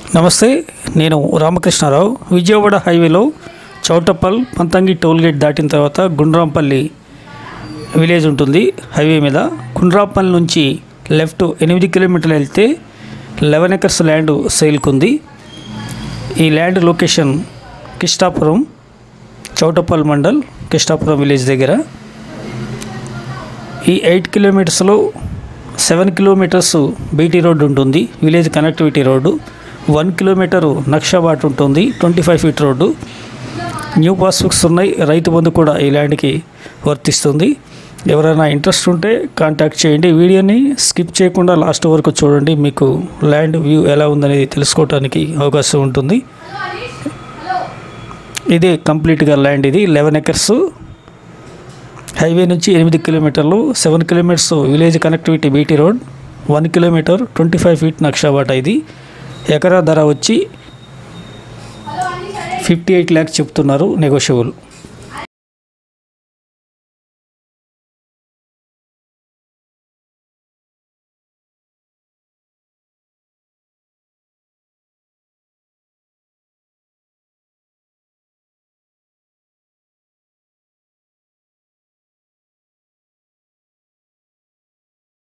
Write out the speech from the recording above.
నమస్తే నేను రామకృష్ణారావు విజయవాడ హైవేలో చౌటప్పల్ పంతంగి టోల్గేట్ దాటిన తర్వాత గుండ్రాంపల్లి విలేజ్ ఉంటుంది హైవే మీద గుండ్రాంపల్లి నుంచి లెఫ్ట్ ఎనిమిది కిలోమీటర్లు వెళ్తే లెవెన్ ఎకర్స్ ల్యాండ్ సేల్కి ఉంది ఈ land location Kishtapuram Choutuppal mandal Kishtapuram village దగ్గర ఈ ఎయిట్ కిలోమీటర్స్లో సెవెన్ కిలోమీటర్స్ బీటీ రోడ్ ఉంటుంది village connectivity road one kilometre నక్షబాట్ ఉంటుంది twenty five feet road new passbooks ఉన్నాయి రైతు బంధు కూడా ఈ ల్యాండ్కి వర్తిస్తుంది ఎవరైనా ఇంట్రెస్ట్ ఉంటే కాంటాక్ట్ చేయండి వీడియోని స్కిప్ చేయకుండా లాస్ట్ వరకు చూడండి మీకు ల్యాండ్ వ్యూ ఎలా ఉందనేది తెలుసుకోవడానికి అవకాశం ఉంటుంది ఇదే కంప్లీట్గా ల్యాండ్ ఇది లెవెన్ ఎకర్స్ హైవే నుంచి ఎనిమిది కిలోమీటర్లు seven kilometres village connectivity BT road one kilometre twenty five feet నక్షాబాట ఇది ఎకరా ధర వచ్చి ఫిఫ్టీ ఎయిట్ ల్యాక్స్ చెప్తున్నారు నెగోషియబుల్